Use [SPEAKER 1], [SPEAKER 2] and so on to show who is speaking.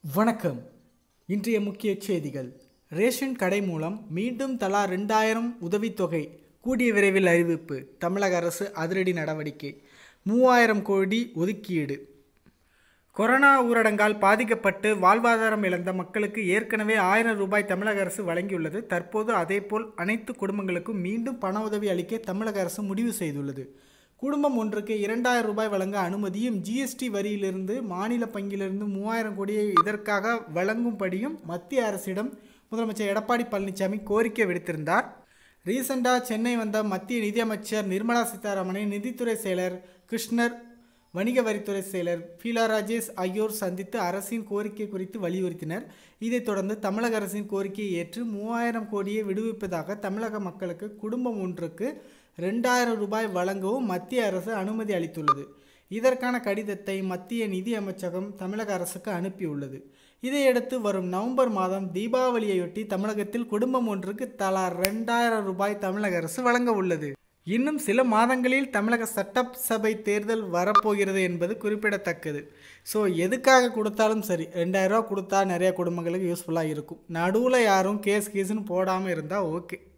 [SPEAKER 1] வணக்கம் இன்றைய முக்கிய செய்திகள் ரேஷன் கடை மூலம் மீண்டும் தலா ரெண்டாயிரம் உதவித்தொகை கூடிய விரைவில் அறிவிப்பு தமிழக அரசு அதிரடி நடவடிக்கை மூவாயிரம் கோடி ஒதுக்கீடு கொரோனா ஊரடங்கால் பாதிக்கப்பட்டு வாழ்வாதாரம் இழந்த மக்களுக்கு ஏற்கனவே ஆயிரம் ரூபாய் தமிழக அரசு வழங்கியுள்ளது தற்போது அதேபோல் அனைத்து குடும்பங்களுக்கும் மீண்டும் பண உதவி அளிக்க தமிழக அரசு முடிவு செய்துள்ளது குடும்பம் ஒன்றுக்கு இரண்டாயிரம் ரூபாய் வழங்க அனுமதியும் ஜிஎஸ்டி வரியிலிருந்து மாநில பங்கிலிருந்து மூவாயிரம் கோடியை இதற்காக வழங்கும்படியும் மத்திய அரசிடம் முதலமைச்சர் எடப்பாடி பழனிசாமி கோரிக்கை விடுத்திருந்தார் ரீசெண்டாக சென்னை வந்த மத்திய நிதியமைச்சர் நிர்மலா சீதாராமனை நிதித்துறை செயலர் கிருஷ்ணர் வணிக வரித்துறை செயலர் பீலா ராஜேஷ் ஆகியோர் சந்தித்து அரசின் கோரிக்கை குறித்து வலியுறுத்தினர் இதைத் தொடர்ந்து தமிழக அரசின் கோரிக்கையை ஏற்று மூவாயிரம் கோடியை விடுவிப்பதாக தமிழக மக்களுக்கு குடும்பம் ஒன்றுக்கு ரெண்டாயிரம் ரூபாய் வழங்கவும் மத்திய அரசு அனுமதி அளித்துள்ளது இதற்கான கடிதத்தை மத்திய நிதி அமைச்சகம் தமிழக அரசுக்கு அனுப்பியுள்ளது இதையடுத்து வரும் நவம்பர் மாதம் தீபாவளியையொட்டி தமிழகத்தில் குடும்பம் ஒன்றுக்கு தலா ரெண்டாயிரம் ரூபாய் தமிழக அரசு வழங்க உள்ளது இன்னும் சில மாதங்களில் தமிழக சட்டசபை தேர்தல் வரப்போகிறது என்பது குறிப்பிடத்தக்கது ஸோ எதுக்காக கொடுத்தாலும் சரி ரெண்டாயிரரூவா கொடுத்தா நிறைய குடும்பங்களுக்கு யூஸ்ஃபுல்லாக இருக்கும் நடுவில் யாரும் கேஸ் கீஸ்னு போடாமல் இருந்தால் ஓகே